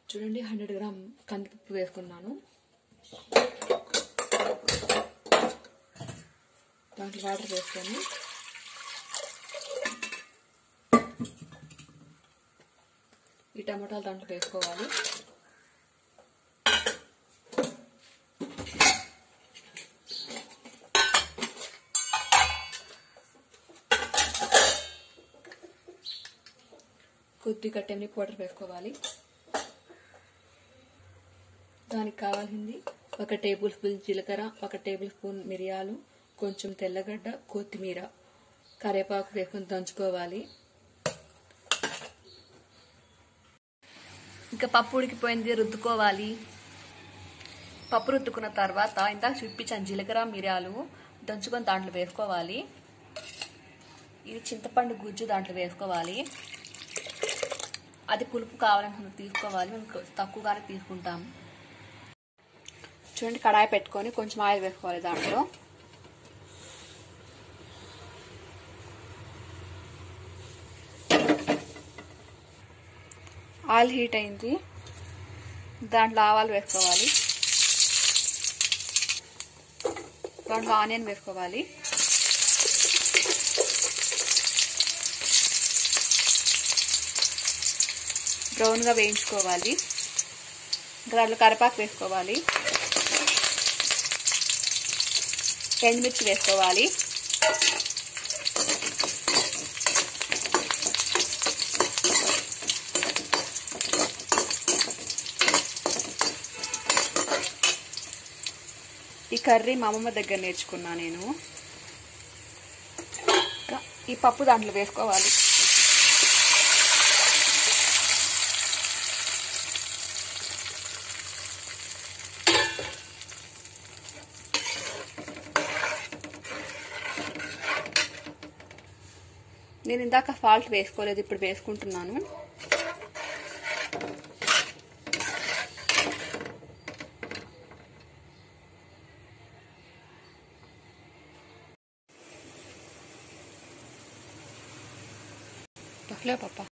చూడండి hundred gram కందిపప్పు వేసుకున్నాను దాంట్లో వాటర్ వేసుకొని ఈ టమాటాలు దాంట్లో వేసుకోవాలి కొద్దిగా టెమ్ని పౌడర్ వేసుకోవాలి దానికి కావాల్సింది ఒక టేబుల్ స్పూన్ జీలకర్ర ఒక టేబుల్ స్పూన్ మిరియాలు కొంచెం తెల్లగడ్డ కొత్తిమీర కరివేపాకు వేసుకొని దంచుకోవాలి ఇంకా పప్పు ఉడికిపోయింది రుద్దుకోవాలి పప్పు రుద్దుకున్న తర్వాత ఇందాక చూపించాను జీలకర్ర మిరియాలు దంచుకొని దాంట్లో వేసుకోవాలి ఇది చింతపండు గుజ్జు దాంట్లో వేసుకోవాలి అది పులుపు కావాలనుకున్న తీసుకోవాలి మేము తక్కువగానే తీసుకుంటాం చూడండి కడాయి పెట్టుకొని కొంచెం ఆయిల్ వేసుకోవాలి దాంట్లో ఆయిల్ హీట్ అయింది దాంట్లో ఆవాలు వేసుకోవాలి దాంట్లో ఆనియన్ వేసుకోవాలి బ్రౌన్గా వేయించుకోవాలి దాంట్లో కరివేపాకు వేసుకోవాలి ఎండుమిర్చి వేసుకోవాలి ఈ కర్రీ మా అమ్మమ్మ దగ్గర నేర్చుకున్నా నేను ఈ పప్పు దాంట్లో వేసుకోవాలి నేను ఇందాక ఫాల్ట్ వేసుకోలేదు ఇప్పుడు వేసుకుంటున్నాను పప్ప